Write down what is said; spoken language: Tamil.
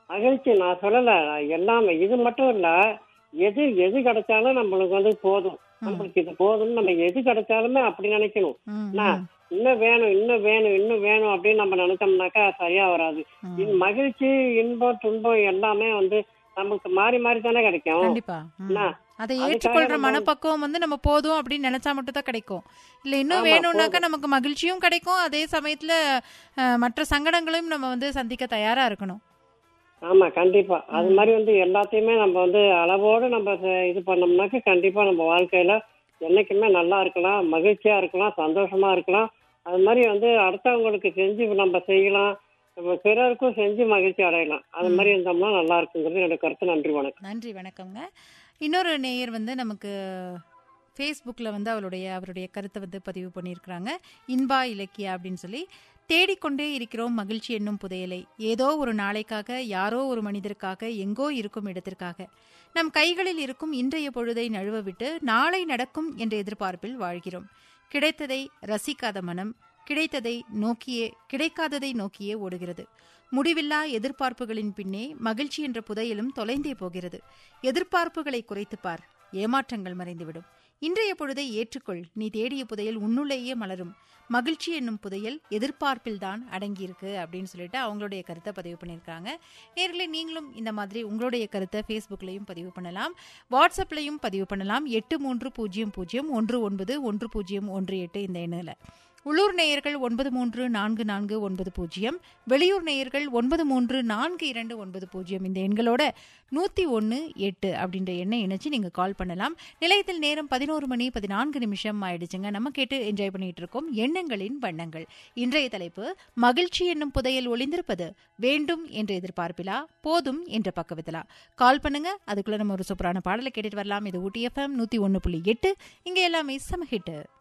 மகிழ்ச்சி நான் சொல்லல எல்லாமே இது மட்டும் இல்ல எது எது கிடைச்சாலும் நம்மளுக்கு வந்து போதும் நம்மளுக்கு இது போதும் நம்ம எது கிடைச்சாலுமே அப்படி நினைக்கணும் ம், நான் ம், இன்னும் வேணும் இன்னும் வேணும் இன்னும் வேணும் அப்படின்னு நம்ம நினைச்சோம்னாக்கா சரியா வராது ம். இது மகிழ்ச்சி இன்பம் துன்பம் எல்லாமே வந்து நமக்கு மாறி மாறி தானே கிடைக்கும் கண்டிப்பா ம். என்ன? அதை அதுக்காக ஏற்றுக்கொள்ற நம்ம- மனப்பக்குவம் வந்து நம்ம போதும் அப்படின்னு நினைச்சா மட்டும் தான் கிடைக்கும் இல்ல இன்னும் ஆமா, வேணும்னாக்கா நமக்கு மகிழ்ச்சியும் கிடைக்கும் அதே சமயத்துல அஹ், மற்ற சங்கடங்களையும் நம்ம வந்து சந்திக்க தயாரா இருக்கணும் ஆமா கண்டிப்பா அது மாதிரி வந்து எல்லாத்தையுமே நம்ம வந்து அளவோடு நம்ம ச- இது பண்ணோம்னாக்க கண்டிப்பா நம்ம வாழ்க்கையில என்னைக்குமே நல்லா இருக்கலாம் மகிழ்ச்சியா இருக்கலாம் சந்தோஷமா இருக்கலாம் அது மாதிரி வந்து அடுத்தவங்களுக்கு செஞ்சு நம்ம செய்யலாம் நம்ம பிறருக்கும் செஞ்சு மகிழ்ச்சி அடையலாம் அது மாதிரி இருந்தோம்னா நல்லா இருக்குங்கிறது என்னோட கருத்து நன்றி வணக்கம் நன்றி வணக்கம்ங்க இன்னொரு நேயர் வந்து நமக்கு ஃபேஸ்புக்கில் வந்து அவருடைய அவருடைய கருத்தை வந்து பதிவு பண்ணியிருக்கிறாங்க இன்பா இலக்கியா அப்படின்னு சொல்லி தேடிக்கொண்டே இருக்கிறோம் மகிழ்ச்சி என்னும் புதையலை ஏதோ ஒரு நாளைக்காக யாரோ ஒரு மனிதருக்காக எங்கோ இருக்கும் இடத்திற்காக நம் கைகளில் இருக்கும் இன்றைய பொழுதை நழுவ விட்டு நாளை நடக்கும் என்ற எதிர்பார்ப்பில் வாழ்கிறோம் கிடைத்ததை ரசிக்காத மனம் கிடைத்ததை நோக்கியே கிடைக்காததை நோக்கியே ஓடுகிறது முடிவில்லா எதிர்பார்ப்புகளின் பின்னே மகிழ்ச்சி என்ற புதையலும் தொலைந்தே போகிறது எதிர்பார்ப்புகளை குறைத்துப் பார் ஏமாற்றங்கள் மறைந்துவிடும் இன்றைய பொழுதை ஏற்றுக்கொள் நீ தேடிய புதையல் உன்னுள்ளேயே மலரும் மகிழ்ச்சி என்னும் புதையல் எதிர்பார்ப்பில்தான் அடங்கியிருக்கு அப்படின்னு சொல்லிட்டு அவங்களுடைய கருத்தை பதிவு பண்ணியிருக்காங்க நேர்களே நீங்களும் இந்த மாதிரி உங்களுடைய கருத்தை ஃபேஸ்புக்லையும் பதிவு பண்ணலாம் வாட்ஸ்அப்லையும் பதிவு பண்ணலாம் எட்டு மூன்று பூஜ்ஜியம் பூஜ்ஜியம் ஒன்று ஒன்பது ஒன்று பூஜ்ஜியம் ஒன்று எட்டு இந்த எண்ணில் உள்ளூர் நேயர்கள் ஒன்பது மூன்று நான்கு நான்கு ஒன்பது பூஜ்ஜியம் வெளியூர் நேயர்கள் ஒன்பது மூன்று நான்கு இரண்டு ஒன்பது பூஜ்ஜியம் இந்த எண்களோட நூற்றி ஒன்று எட்டு அப்படின்ற எண்ணை இணைச்சு நீங்கள் கால் பண்ணலாம் நிலையத்தில் நேரம் பதினோரு மணி பதினான்கு நிமிஷம் ஆயிடுச்சுங்க நம்ம கேட்டு என்ஜாய் பண்ணிட்டு இருக்கோம் எண்ணங்களின் வண்ணங்கள் இன்றைய தலைப்பு மகிழ்ச்சி என்னும் புதையல் ஒளிந்திருப்பது வேண்டும் என்ற எதிர்பார்ப்பிலா போதும் என்ற பக்கவிதலா கால் பண்ணுங்க அதுக்குள்ள நம்ம ஒரு சூப்பரான பாடலை கேட்டுட்டு வரலாம் இது ஊட்டி எஃப்எம் நூற்றி ஒன்று புள்ளி எட்டு இங்கே எல்லாமே சம ஹிட்டு